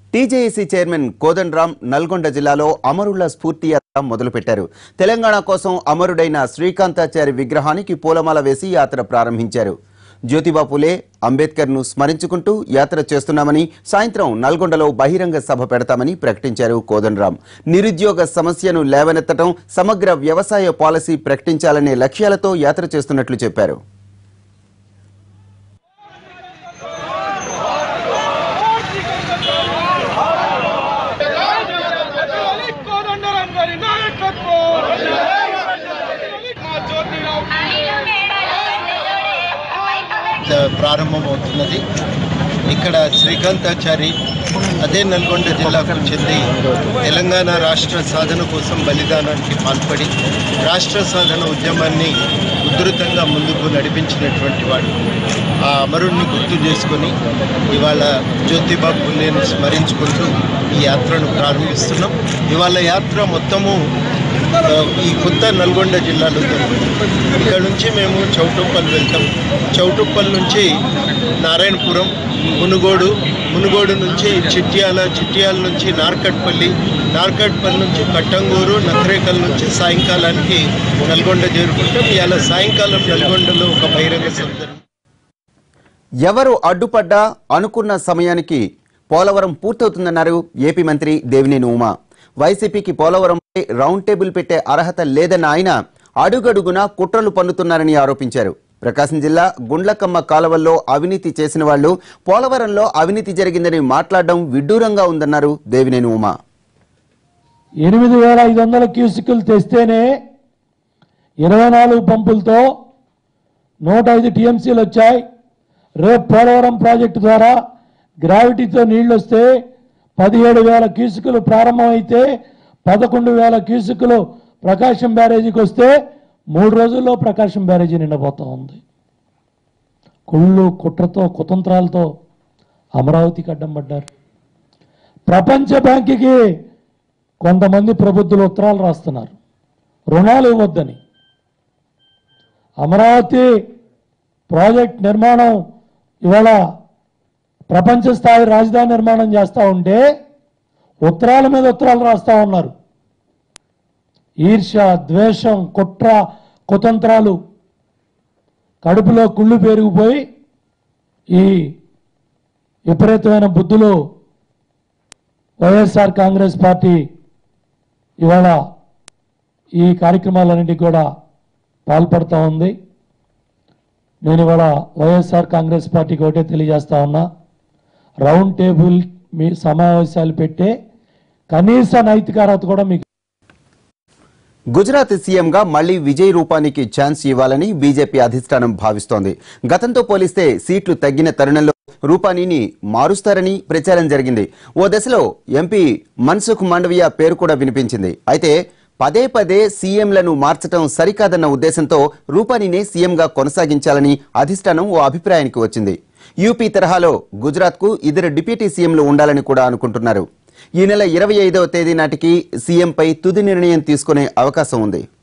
TJAC chairman Kodandaram Nalgonda జిల్లాలో అమరుల స్ఫూర్తి యాత్ర మొదలుపెట్టారు తెలంగాణ కోసం అమరుడైన శ్రీకాంతాచారి విగ్రహానికి పూలమాల వేసి యాత్ర ప్రారంభించారు జ్యోతిబా పులే అంబేద్కర్ ను స్మరించుకుంటూ యాత్ర చేస్తున్నామని సాయంత్రం నల్గొండలో బహిరంగ సభ పెడతామని ప్రకటించారు కోదండరాం నిరుద్యోగ సమస్యను లేవనెత్తడం సమగ్ర వ్యవసాయ పాలసీ ప్రకటించాలనే లక్ష్యాలతో యాత్ర చేస్తున్నట్లు చెప్పారు కోదండరాం గారి నాయకత్వం మా జ్యోతిరావు ప్రారంభమవుతున్నది ఇక్కడ శ్రీకాంతాచారి అదే నల్గొండ జిల్లాకు చెంది తెలంగాణ రాష్ట్ర సాధన కోసం బలిదానానికి పాల్పడి రాష్ట్ర సాధన ఉద్యమాన్ని ఉధృతంగా ముందుకు నడిపించినటువంటి వాడు ఆ అమరుణ్ణి గుర్తు చేసుకొని ఇవాళ జ్యోతిబా పుల్లేని స్మరించుకుంటూ ఈ యాత్రను ప్రారంభిస్తున్నాం ఇవాళ యాత్ర మొత్తము ఆ, ఈ కొత్త నల్గొండ జిల్లాలో జరుగుతుంది ఇక్కడ నుంచి మేము చౌటుప్పల్ వెళ్తాం చౌటుప్పల్ నుంచి నారాయణపురం మునుగోడు మునుగోడు నుంచి చిట్యాల చిట్యాల నుంచి నార్కట్పల్లి నార్కట్పల్లి నుంచి కట్టంగూరు నకరేకల్ నుంచి సాయంకాలానికి నల్గొండ చేరుకుంటాం ఇవాళ సాయంకాలం నల్గొండలో ఒక బహిరంగ సభ జరుగుతుంది. ఎవరు అడ్డుపడ్డా అనుకున్న సమయానికి పోలవరం పూర్తవుతుందన్నారు ఏపీ మంత్రి దేవినేని ఉమా వైసీపీకి పోలవరంపై రౌండ్ టేబుల్ పెట్టే అర్హత లేదన్న ఆయన అడుగడుగునా కుట్రలు పన్నుతున్నారని ఆరోపించారు ప్రకాశం జిల్లా గుండ్లకమ్మ కాలవల్లో అవినీతి చేసిన వాళ్లు పోలవరంలో అవినీతి జరిగిందని మాట్లాడడం విడ్డూరంగా ఉందన్నారు దేవినేని ఉమా ఎనిమిది వేల ఐదు వందల క్యూసిక్లు తెస్తేనే ఇరవై నాలుగు పంపులతో నూట ఐదు టీఎంసీలు వచ్చాయి రేపు పోలవరం ప్రాజెక్టు ద్వారా గ్రావిటీతో నీళ్లు వస్తే పదిహేడు వేల క్యూసిక్లు ప్రారంభమైతే పదకొండు వేల క్యూసిక్లు ప్రకాశం బ్యారేజీకి వస్తే మూడు రోజుల్లో ప్రకాశం బ్యారేజీ నిండబోతా ఉంది కుళ్ళు కుట్రతో కుతంత్రాలతో అమరావతికి అడ్డం పడ్డారు ప్రపంచ బ్యాంకుకి కొంతమంది ప్రబుద్ధులు ఉత్తరాలు రాస్తున్నారు రుణాలు ఇవ్వద్దని అమరావతి ప్రాజెక్ట్ నిర్మాణం ఇవాళ ప్రపంచ స్థాయి రాజధాని నిర్మాణం చేస్తూ ఉంటే ఉత్తరాల మీద ఉత్తరాలు రాస్తా ఉన్నారు ఈర్ష్య ద్వేషం కుట్ర కుతంత్రాలు కడుపులో కుళ్ళు పెరిగిపోయి ఈ విపరీతమైన బుద్ధులు వైఎస్ఆర్ కాంగ్రెస్ పార్టీ ఇవాళ ఈ కార్యక్రమాలన్నింటికి కూడా పాల్పడుతూ ఉంది నేను ఇవాళ వైఎస్ఆర్ కాంగ్రెస్ పార్టీకి ఒకటే తెలియజేస్తా ఉన్నా రౌండ్ టేబుల్ మీ సమావేశాలు పెట్టే కనీస నైతిక అర్హత కూడా మీకు గుజరాత్ సీఎంగా మళ్లీ విజయ్ రూపానికి ఛాన్స్ ఇవ్వాలని బీజేపీ అధిష్టానం భావిస్తోంది గతంతో పోలిస్తే సీట్లు తగ్గిన తరుణంలో రూపానీని మారుస్తారని ప్రచారం జరిగింది ఓ దశలో ఎంపీ మన్సుఖ్ మాండవియా పేరు కూడా వినిపించింది అయితే పదే పదే సీఎంలను మార్చడం సరికాదన్న ఉద్దేశంతో రూపానీనే సీఎంగా కొనసాగించాలని అధిష్టానం ఓ అభిప్రాయానికి వచ్చింది యూపీ తరహాలో గుజరాత్కు ఇద్దరు డిప్యూటీ సీఎంలు ఉండాలని కూడా అనుకుంటున్నారు ఈ నెల ఇరవై ఐదవ తేదీ నాటికి సీఎంపై తుది నిర్ణయం తీసుకునే అవకాశం ఉంది